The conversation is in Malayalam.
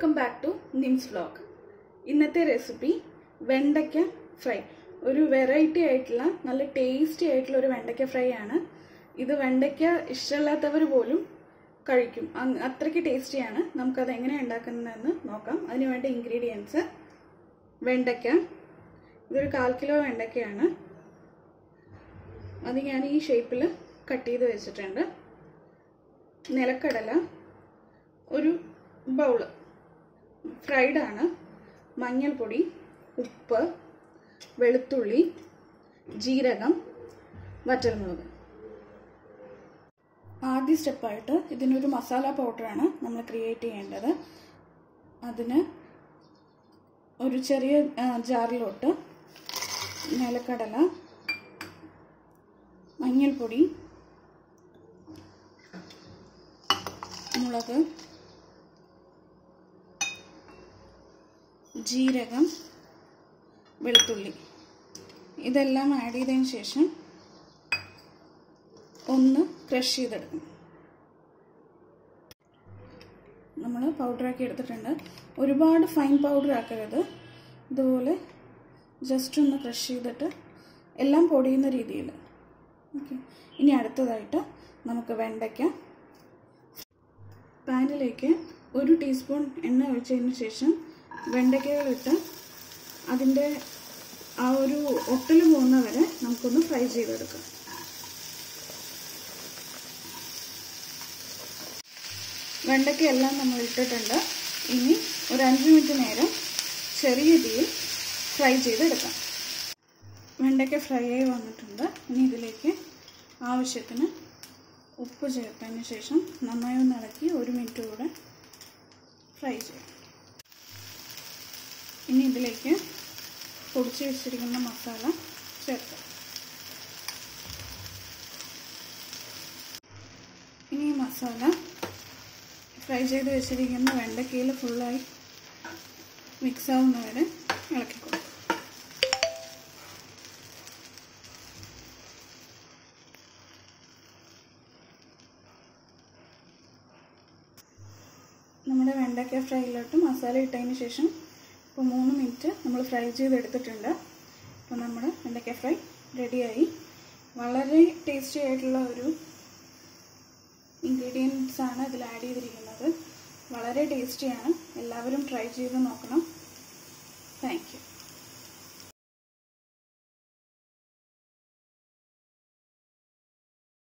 welcome back to Nims vlog ഇന്നത്തെ റെസിപ്പി വെണ്ടയ്ക്ക ഫ്രൈ ഒരു വെറൈറ്റി ആയിട്ടുള്ള നല്ല ടേസ്റ്റി ആയിട്ടുള്ള ഒരു വെണ്ടയ്ക്ക ഫ്രൈ ആണ് ഇത് വെണ്ടയ്ക്ക ഇഷ്ടമില്ലാത്തവർ പോലും കഴിക്കും അങ് അത്രയ്ക്ക് ടേസ്റ്റിയാണ് നമുക്കത് എങ്ങനെയാണ് ഉണ്ടാക്കുന്നതെന്ന് നോക്കാം അതിന് വേണ്ട ഇൻഗ്രീഡിയൻസ് വെണ്ടയ്ക്ക ഇതൊരു കാൽ കിലോ വെണ്ടയ്ക്കയാണ് അത് ഞാൻ ഈ ഷേപ്പിൽ കട്ട് ചെയ്ത് വെച്ചിട്ടുണ്ട് നിലക്കടല ഒരു ബൗള് ഫ്രൈഡ് ആണ് മഞ്ഞൾപ്പൊടി ഉപ്പ് വെളുത്തുള്ളി ജീരകം വറ്റൽമുളക് ആദ്യ സ്റ്റെപ്പായിട്ട് ഇതിനൊരു മസാല പൗഡറാണ് നമ്മൾ ക്രിയേറ്റ് ചെയ്യേണ്ടത് അതിന് ഒരു ചെറിയ ജാറിലോട്ട് നിലക്കടല മഞ്ഞൾപ്പൊടി മുളക് ജീരകം വെളുത്തുള്ളി ഇതെല്ലാം ആഡ് ചെയ്തതിന് ശേഷം ഒന്ന് ക്രഷ് ചെയ്തെടുക്കണം നമ്മൾ പൗഡറാക്കി എടുത്തിട്ടുണ്ട് ഒരുപാട് ഫൈൻ പൗഡർ ആക്കരുത് ഇതുപോലെ ജസ്റ്റ് ഒന്ന് ക്രഷ് ചെയ്തിട്ട് എല്ലാം പൊടിയുന്ന രീതിയിൽ ഓക്കെ ഇനി അടുത്തതായിട്ട് നമുക്ക് വെണ്ടയ്ക്ക പാനിലേക്ക് ഒരു ടീസ്പൂൺ എണ്ണ ഒഴിച്ചതിന് ശേഷം വെണ്ടയ്ക്കകളിട്ട് അതിൻ്റെ ആ ഒരു ഒട്ടൽ പോകുന്ന വരെ നമുക്കൊന്ന് ഫ്രൈ ചെയ്തെടുക്കാം വെണ്ടയ്ക്ക എല്ലാം നമ്മൾ ഇട്ടിട്ടുണ്ട് ഇനി ഒരു അഞ്ച് മിനിറ്റ് നേരം ചെറിയ തീയിൽ ഫ്രൈ ചെയ്തെടുക്കാം വെണ്ടയ്ക്ക ഫ്രൈ ആയി വന്നിട്ടുണ്ട് ഇനി ഇതിലേക്ക് ആവശ്യത്തിന് ഉപ്പ് ചേർത്തതിന് ശേഷം നന്നായി ഒന്ന് ഇളക്കി ഒരു മിനിറ്റ് കൂടെ ഫ്രൈ ചെയ്യാം ഇനി ഇതിലേക്ക് പൊടിച്ച് വെച്ചിരിക്കുന്ന മസാല ചേർക്കാം ഇനി ഈ മസാല ഫ്രൈ ചെയ്ത് വെച്ചിരിക്കുന്ന വെണ്ടക്കയിൽ ഫുള്ളായി മിക്സ് ആവുന്നവരെ ഇളക്കി കൊടുക്കും നമ്മുടെ വെണ്ടയ്ക്ക ഫ്രൈയിലോട്ട് മസാല ഇട്ടതിന് ശേഷം ഇപ്പോൾ മൂന്ന് മിനിറ്റ് നമ്മൾ ഫ്രൈ ചെയ്തെടുത്തിട്ടുണ്ട് അപ്പോൾ നമ്മുടെ വെണ്ടയ്ക്ക ഫ്രൈ റെഡിയായി വളരെ ടേസ്റ്റി ആയിട്ടുള്ള ഒരു ഇൻഗ്രീഡിയൻസ് ആണ് ഇതിൽ ആഡ് ചെയ്തിരിക്കുന്നത് വളരെ ടേസ്റ്റിയാണ് എല്ലാവരും ട്രൈ ചെയ്ത് നോക്കണം താങ്ക് യു